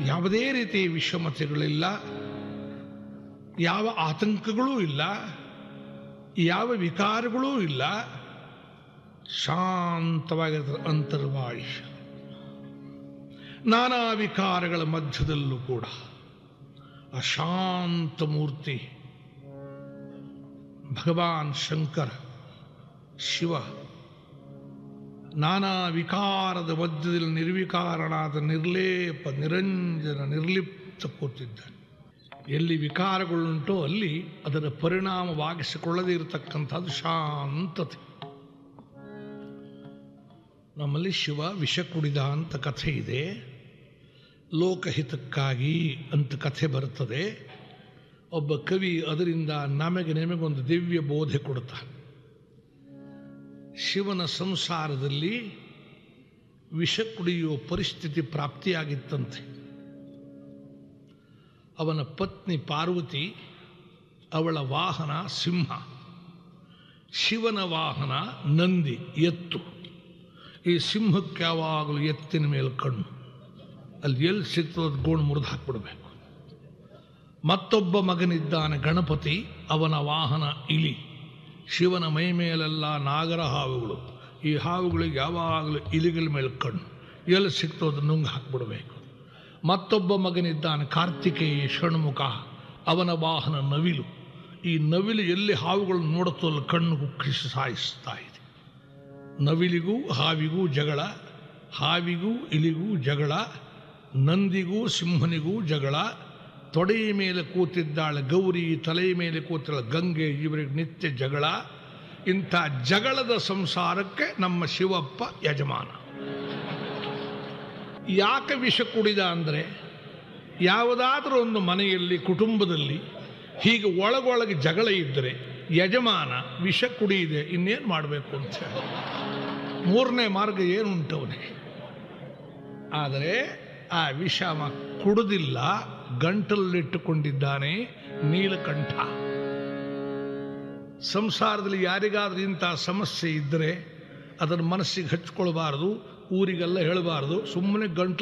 ಯಾವುದೇ ರೀತಿ ವಿಷಮತೆಗಳಿಲ್ಲ ಯಾವ ಆತಂಕಗಳೂ ಇಲ್ಲ ಯಾವ ವಿಕಾರಗಳೂ ಇಲ್ಲ ಶಾಂತವಾಗಿರ್ತದೆ ಅಂತರ್ವಾಯುಷ್ಯ ನಾನಾ ವಿಕಾರಗಳ ಮಧ್ಯದಲ್ಲೂ ಕೂಡ ಅಶಾಂತ ಮೂರ್ತಿ ಭಗವಾನ್ ಶಂಕರ ಶಿವ ನಾನಾ ವಿಕಾರದ ಮಧ್ಯದಲ್ಲಿ ನಿರ್ವಿಕಾರನಾದ ನಿರ್ಲೇಪ ನಿರಂಜನ ನಿರ್ಲಿಪ್ತ ಕೂತಿದ್ದಾನೆ ಎಲ್ಲಿ ವಿಕಾರಗಳುಂಟೋ ಅಲ್ಲಿ ಅದರ ಪರಿಣಾಮವಾಗಿಸಿಕೊಳ್ಳದೇ ಇರತಕ್ಕಂಥದ್ದು ಶಾಂತತೆ ನಮ್ಮಲ್ಲಿ ಶಿವ ವಿಷ ಕುಡಿದ ಅಂತ ಕಥೆ ಇದೆ ಲೋಕಹಿತಕ್ಕಾಗಿ ಅಂತ ಕಥೆ ಬರುತ್ತದೆ ಒಬ್ಬ ಕವಿ ಅದರಿಂದ ನಮಗೆ ನಿಮಗೊಂದು ದಿವ್ಯ ಬೋಧೆ ಕೊಡುತ್ತಾನೆ ಶಿವನ ಸಂಸಾರದಲ್ಲಿ ವಿಷ ಕುಡಿಯುವ ಪರಿಸ್ಥಿತಿ ಪ್ರಾಪ್ತಿಯಾಗಿತ್ತಂತೆ ಅವನ ಪತ್ನಿ ಪಾರ್ವತಿ ಅವಳ ವಾಹನ ಸಿಂಹ ಶಿವನ ವಾಹನ ನಂದಿ ಎತ್ತು ಈ ಸಿಂಹಕ್ಕೆ ಯಾವಾಗಲೂ ಎತ್ತಿನ ಮೇಲೆ ಕಣ್ಣು ಅಲ್ಲಿ ಎಲ್ಲಿ ಸಿಗ್ತದ ಗೋಣು ಮುರಿದು ಹಾಕ್ಬಿಡ್ಬೇಕು ಮತ್ತೊಬ್ಬ ಮಗನಿದ್ದಾನೆ ಗಣಪತಿ ಅವನ ವಾಹನ ಇಲಿ ಶಿವನ ಮೈ ಮೇಲೆಲ್ಲ ನಾಗರ ಹಾವುಗಳು ಈ ಹಾವುಗಳಿಗೆ ಯಾವಾಗಲೂ ಇಲಿಗಳ ಮೇಲೆ ಕಣ್ಣು ಎಲ್ಲಿ ಸಿಗ್ತದ ನುಂಗ್ ಹಾಕ್ಬಿಡ್ಬೇಕು ಮತ್ತೊಬ್ಬ ಮಗನಿದ್ದಾನೆ ಕಾರ್ತಿಕೇಯ ಷಣ್ಮುಖ ಅವನ ವಾಹನ ನವಿಲು ಈ ನವಿಲು ಎಲ್ಲಿ ಹಾವುಗಳು ನೋಡುತ್ತೋ ಅಲ್ಲಿ ಕಣ್ಣು ಕುಕ್ಕಿಸಿ ಸಾಯಿಸ್ತಾ ಇದೆ ನವಿಲಿಗೂ ಹಾವಿಗೂ ಜಗಳ ಹಾವಿಗೂ ಇಲಿಗೂ ಜಗಳ ನಂದಿಗೂ ಸಿಂಹನಿಗೂ ಜಗಳ ತೊಡೆಯ ಮೇಲೆ ಕೂತಿದ್ದಾಳೆ ಗೌರಿ ತಲೆಯ ಮೇಲೆ ಕೂತಿದ್ದಾಳೆ ಗಂಗೆ ಇವರಿಗೆ ನಿತ್ಯ ಜಗಳ ಇಂಥ ಜಗಳದ ಸಂಸಾರಕ್ಕೆ ನಮ್ಮ ಶಿವಪ್ಪ ಯಜಮಾನ ಯಾಕೆ ವಿಷ ಕುಡಿದ ಅಂದರೆ ಯಾವುದಾದ್ರೂ ಒಂದು ಮನೆಯಲ್ಲಿ ಕುಟುಂಬದಲ್ಲಿ ಹೀಗೆ ಒಳಗೊಳಗೆ ಜಗಳ ಇದ್ದರೆ ಯಜಮಾನ ವಿಷ ಕುಡಿಯಿದೆ ಇನ್ನೇನು ಮಾಡಬೇಕು ಅಂತ ಹೇಳಿ ಮೂರನೇ ಮಾರ್ಗ ಏನುಂಟು ಅವನಿಗೆ ಆದರೆ ಆ ವಿಷ ಅವ ಕುಡುದಿಲ್ಲ ಗಂಟಲಿಟ್ಟುಕೊಂಡಿದ್ದಾನೆ ನೀಲಕಂಠ ಸಂಸಾರದಲ್ಲಿ ಯಾರಿಗಾದ್ರೂ ಇಂಥ ಸಮಸ್ಯೆ ಇದ್ದರೆ ಅದನ್ನು ಮನಸ್ಸಿಗೆ ಹಚ್ಕೊಳ್ಬಾರ್ದು ಊರಿಗೆಲ್ಲ ಹೇಳಬಾರ್ದು ಸುಮ್ಮನೆ ಗಂಟಲು